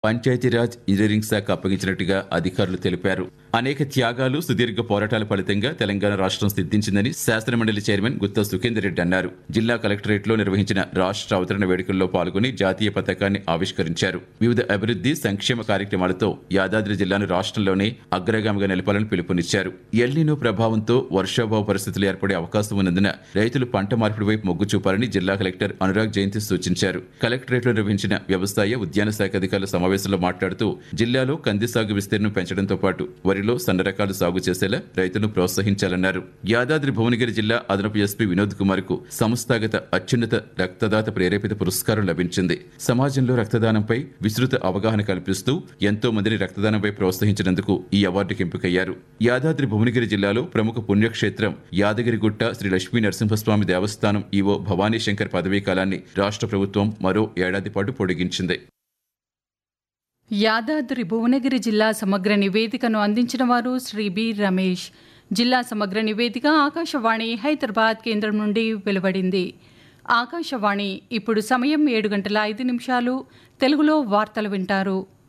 Panchayati Raj engineering శాఖ అప్పగించినట్టుగా అధికారులు తెలిపారు అనేక త్యాగాలు సుదీర్ఘ పోరాటాల ఫలితంగా తెలంగాణ రాష్ట్రం సిద్ధించిందని శాసనమండలి చైర్మన్ గుత్తా సుఖేందర్ రెడ్డి అన్నారు జిల్లా కలెక్టరేట్ లో నిర్వహించిన రాష్ట్ర అవతరణ వేడుకల్లో పాల్గొని జాతీయ పతాకాన్ని ఆవిష్కరించారు వివిధ అభివృద్ధి సంక్షేమ కార్యక్రమాలతో యాదాద్రి జిల్లాను రాష్ట్రంలోనే అగ్రగామిగా నిలపాలని పిలుపునిచ్చారు ఎల్నినో ప్రభావంతో వర్షాభావ పరిస్థితులు ఏర్పడే అవకాశం ఉన్నందున రైతులు పంట మార్పిడి వైపు మొగ్గు చూపాలని జిల్లా కలెక్టర్ అనురాగ్ జయంతి సూచించారు కలెక్టరేట్ లో నిర్వహించిన వ్యవసాయ ఉద్యాన శాఖ అధికారుల సమావేశంలో మాట్లాడుతూ జిల్లాలో కంది సాగు విస్తీర్ణం పెంచడంతో పాటు వరిలో సన్న రకాలు సాగు చేసేలా రైతులను ప్రోత్సహించాలన్నారు యాదాద్రి భువనగిరి జిల్లా అదనపు ఎస్పీ వినోద్ కుమార్ కు సంస్థాగత అత్యున్నత రక్తదాత ప్రేరేపిత పురస్కారం లభించింది సమాజంలో రక్తదానంపై విస్తృత అవగాహన కల్పిస్తూ ఎంతో మందిని రక్తదానంపై ప్రోత్సహించినందుకు ఈ అవార్డుకి ఎంపికయ్యారు యాదాద్రి భువనగిరి జిల్లాలో ప్రముఖ పుణ్యక్షేత్రం యాదగిరిగుట్ట శ్రీ లక్ష్మీ నరసింహస్వామి దేవస్థానం ఈవో భవానీ శంకర్ పదవీ కాలాన్ని రాష్ట్ర ప్రభుత్వం మరో ఏడాది పాటు పొడిగించింది యాదాద్రి భువనగిరి జిల్లా సమగ్ర నివేదికను అందించిన వారు శ్రీ బి రమేష్ జిల్లా సమగ్ర నివేదిక ఆకాశవాణి హైదరాబాద్ కేంద్రం నుండి వెలువడింది ఆకాశవాణి ఇప్పుడు సమయం ఏడు గంటల ఐదు నిమిషాలు తెలుగులో వార్తలు వింటారు